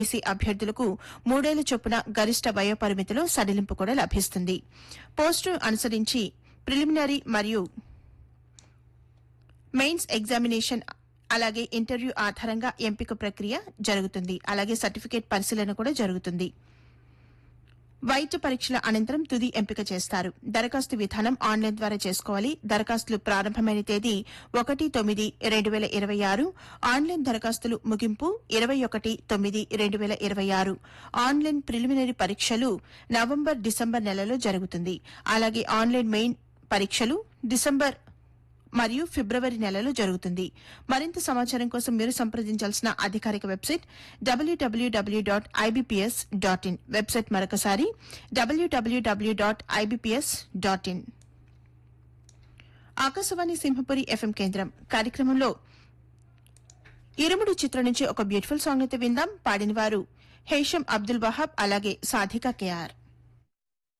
EC అభ్యర్థులకు మూడేళ్ల చొప్పున గరిష్ట వయోపరిమితిలో సడలింపు కూడా లభిస్తుంది పోస్టు అనుసరించి ప్రిలిమినరీ మరియు మెయిన్స్ ఎగ్జామినేషన్ అలాగే ఇంటర్వ్యూ ఆధారంగా ఎంపిక ప్రక్రియ జరుగుతుంది అలాగే సర్టిఫికేట్ పరిశీలన కూడా జరుగుతుంది వైద్య పరీక్షల అనంతరం తుది ఎంపిక చేస్తారు దరఖాస్తు విధానం ఆన్లైన్ ద్వారా చేసుకోవాలి దరఖాస్తులు ప్రారంభమైన తేదీ ఒకటి తొమ్మిది రెండు వేల ఇరవై ఆరు ఆన్లైన్ దరఖాస్తులు ముగింపు ఇరవై ఒకటి తొమ్మిది రెండు వేల ఇరవై ఆరు ఆన్లైన్ ప్రిలిమినరీ పరీక్షలు నవంబర్ డిసెంబర్ నెలలో జరుగుతుంది అలాగే ఆన్లైన్ మెయిన్ పరీక్షలు డిసెంబర్ మరియు ఫిబ్రవరి నెలలో జరుగుతుంది మరింత సమాచారం కోసం మీరు సంప్రదించాల్సిన అధికారిక వెబ్సైట్ డబ్ల్యూడబ్ల్యూడబ్ల్యూ dot IBPS dot in website మరొకసారి డబ్ల్యూడబ్ల్యూడబ్ల్యూ dot IBPS dot in Akashvani Simhapuri FM కేంద్రం కార్యక్రమంలో ఇరుముడు చిత్రం నుంచి ఒక బ్యూటిఫుల్ సాంగ్ అయితే విందాం పాడిన వారు హేషం అబ్దుల్ వహాబ్ అలాగే సాధికా కేఆర్